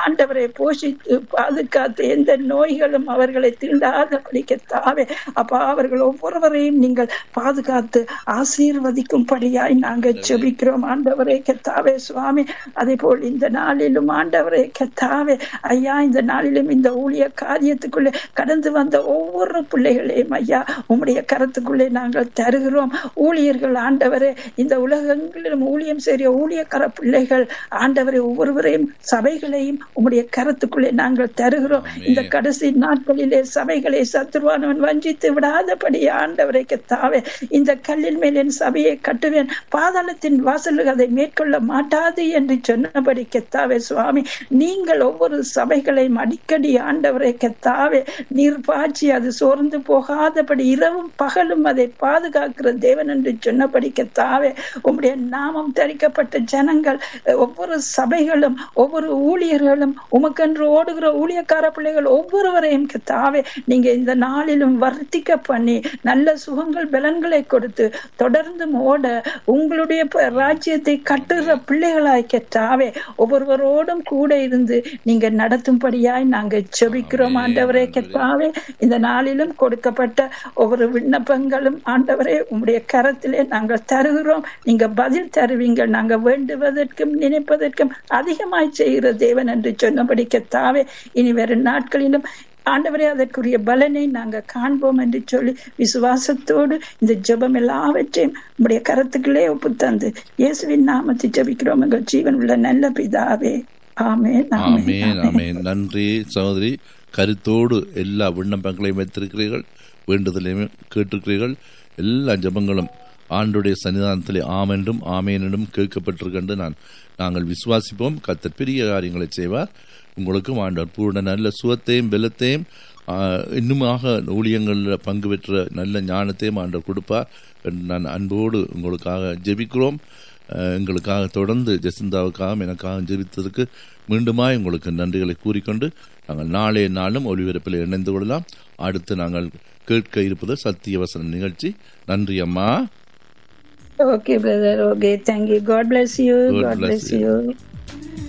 ஆண்டவரை போஷித்து பாதுகாத்து எந்த நோய்களும் அவர்களை தீண்டாதபடி கத்தாவே அப்பா அவர்கள் ஒவ்வொருவரையும் நீங்கள் பாதுகாத்து ஆசீர்வதிக்கும்படியாய் நாங்கள் ஜெபிக்கிறோம் ஆண்டவரே கத்தாவே சுவாமி அதே போல் இந்த நாளிலும் ஆண்டவரே கத்தாவே ஐயா இந்த நாளிலும் இந்த ஊழிய காரியத்துக்குள்ளே கடந்து வந்த ஒவ்வொரு பிள்ளைகளையும் ஐயா உம்முடைய கரத்துக்குள்ளே நாங்கள் தருகிறோம் ஊழியர்கள் ஆண்டவரே இந்த உலகங்களிலும் ஊழியம் செய்ய ஊழியக்கார பிள்ளைகள் ஆண்டவரை ஒவ்வொருவரையும் சபைகளையும் உம்முடைய கரத்துக்குள்ளே நாங்கள் தருகிறோம் இந்த கடைசி நாட்களிலே சபைகளை சத்துருவானவன் வஞ்சித்து விடாதபடி ஆண்டவரை கத்தாவே இந்த கல்லின் மேல் என் சபையை கட்டுவேன் பாதாளத்தின் வாசல்கள் அதை மேற்கொள்ள மாட்டாது என்று சொன்னபடி கத்தாவே சுவாமி நீங்கள் ஒவ்வொரு சபைகளையும் அடிக்கடி ஆண்டவரை கத்தாவே நீர் பாய்ச்சி அது சோர்ந்து போகாதபடி இரவும் பகலும் அதை பாதுகாக்கிற தேவன் என்று சொன்னபடி கத்தாவே உம்முடைய நாமம் தரிக்கப்பட்ட ஜனங்கள் ஒவ்வொரு சபைகளும் ஒவ்வொரு ஊழியர்களும் உமக்கென்று ஓடுகிற ஊழியக்கார பிள்ளைகள் ஒவ்வொருவரையும் கத்தாவே நீங்க இந்த நாளிலும் வர்த்திக்க பண்ணி நல்ல சுகங்கள் பலன்களை கொடுத்து தொடர்ந்து ஓட உங்களுடைய ராஜ்யத்தை கட்டுற பிள்ளைகளாய் கத்தாவே ஒவ்வொருவரோடும் கூட இருந்து நீங்க நடத்தும்படியாய் நாங்க ஜெபிக்கிறோம் ஆண்டவரே கத்தாவே இந்த நாளிலும் கொடுக்கப்பட்ட ஒவ்வொரு விண்ணப்பங்களும் ஆண்டவரே உங்களுடைய கரத்திலே நாங்கள் தருகிறோம் நீங்க பதில் தருவீங்க நாங்க வேண்டுவதற்கும் நினைப்பதற்கும் அதிகமாய் செய்கிற தேவன் என்று சொன்னபடி கத்தாவே இனி வரும் நாட்களிலும் ஆண்டவரே அதற்குரிய பலனை நாங்க காண்போம் என்று சொல்லி விசுவாசத்தோடு இந்த ஜெபம் எல்லாவற்றையும் உங்களுடைய கரத்துக்களே ஒப்பு தந்து இயேசுவின் நாமத்தை ஜபிக்கிறோம் எங்கள் ஜீவன் உள்ள நல்ல பிதாவே ஆமேன் ஆமேன் ஆமேன் நன்றி சகோதரி கருத்தோடு எல்லா விண்ணப்பங்களையும் வைத்திருக்கிறீர்கள் வேண்டுதலையும் கேட்டிருக்கிறீர்கள் எல்லா ஜபங்களும் ஆண்டுடைய சன்னிதானத்திலே ஆமென்றும் ஆமேனும் கேட்கப்பட்டிருக்கின்ற நான் நாங்கள் விசுவாசிப்போம் கத்தர் பெரிய காரியங்களை செய்வார் உங்களுக்கும் ஆண்டவர் பூர்ண நல்ல சுகத்தையும் பலத்தையும் இன்னுமாக ஊழியங்களில் பங்கு பெற்ற நல்ல ஞானத்தையும் ஆண்டவர் கொடுப்பார் என்று நான் அன்போடு உங்களுக்காக ஜெபிக்கிறோம் எங்களுக்காக தொடர்ந்து ஜெசிந்தாவுக்காக எனக்காக ஜெபித்ததற்கு மீண்டுமாய் உங்களுக்கு நன்றிகளை கூறிக்கொண்டு நாங்கள் நாளைய நாளும் ஒளிபரப்பில் இணைந்து கொள்ளலாம் அடுத்து நாங்கள் கேட்க இருப்பது சத்தியவசன நிகழ்ச்சி நன்றி அம்மா okay brother okay thank you God bless you God God bless bless you. You